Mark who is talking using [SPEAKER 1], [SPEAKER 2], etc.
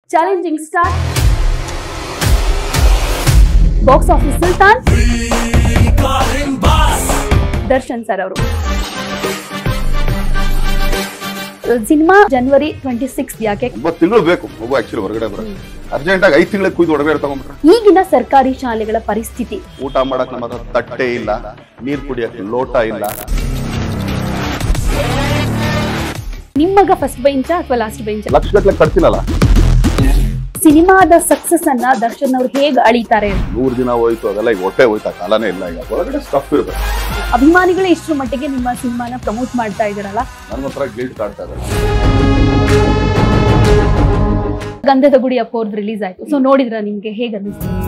[SPEAKER 1] challenging star box office Sultan Darshan sir ಅವರು cinema ಜನವರಿ twenty six ಯಾಕೆ
[SPEAKER 2] ಒಂಬತ್ತು ತಿಂಗಳು ಬೇಕು ಮಗು ಆಕ್ಚುಲಿ ಹೊರಗಡೆ ಬರೋದು ಅರ್ಜೆಂಟ್ ಆಗಿ ಐದು ತಿಂಗಳಿಗೆ ಕುಯ್ದು ಹೊರಗಡೆ ತಗೊಂಡ್ಬಿಟ್ರೆ
[SPEAKER 1] ಈಗಿನ ಸರ್ಕಾರಿ ಶಾಲೆಗಳ ಪರಿಸ್ಥಿತಿ
[SPEAKER 2] ಊಟ ಮಾಡಕ್ ನಮ್ಮ ಹತ್ರ ತಟ್ಟೆ ಇಲ್ಲ ನೀರ್ ಕುಡಿಯಕ್ಕೆ ಲೋಟ ಇಲ್ಲ
[SPEAKER 1] ನಿಮ್ಮಗ ಫಸ್ಟ್ ಬೆಂಚ ಅಥವಾ ಲಾಸ್ಟ್ ಬೆಂಚ
[SPEAKER 2] ಲಕ್ಷ ಗಟ್ಟಲೆ ಕಟ್ತೀನಲ್ಲ
[SPEAKER 1] ಸಿನಿಮಾದ ಸಕ್ಸಸ್ ಅನ್ನ ದರ್ಶನ್ ಅವ್ರು ಹೇಗೆ ಅಳಿತಾರೆ
[SPEAKER 2] ನೂರು ದಿನ ಹೋಯ್ತು ಅದೆಲ್ಲ ಈಗ ಹೊಟ್ಟೆ ಹೋಯ್ತಾ ಕಾಲನೇ ಇಲ್ಲ ಈಗ ಹೊರಗಡೆ ಸ್ಟಫ್ ಇರ್ಬೇಕು
[SPEAKER 1] ಅಭಿಮಾನಿಗಳೇ ಇಷ್ಟರ ಮಟ್ಟಿಗೆ ನಿಮ್ಮ ಸಿನಿಮಾನ ಪ್ರಮೋಟ್ ಮಾಡ್ತಾ ಇದ್ದೀರಲ್ಲ
[SPEAKER 2] ನನ್ಗೊಂಥರ ಗಿಲ್ಟ್ ಕಾಡ್ತಾ ಇದೆ
[SPEAKER 1] ಗಂಧದ ಗುಡಿ ಅಪ್ಪೋರ್ದು ರಿಲೀಸ್ ಆಯ್ತು ಸೊ ನೋಡಿದ್ರ ನಿಮ್ಗೆ ಹೇಗೆ ಅನಿಸ್ತು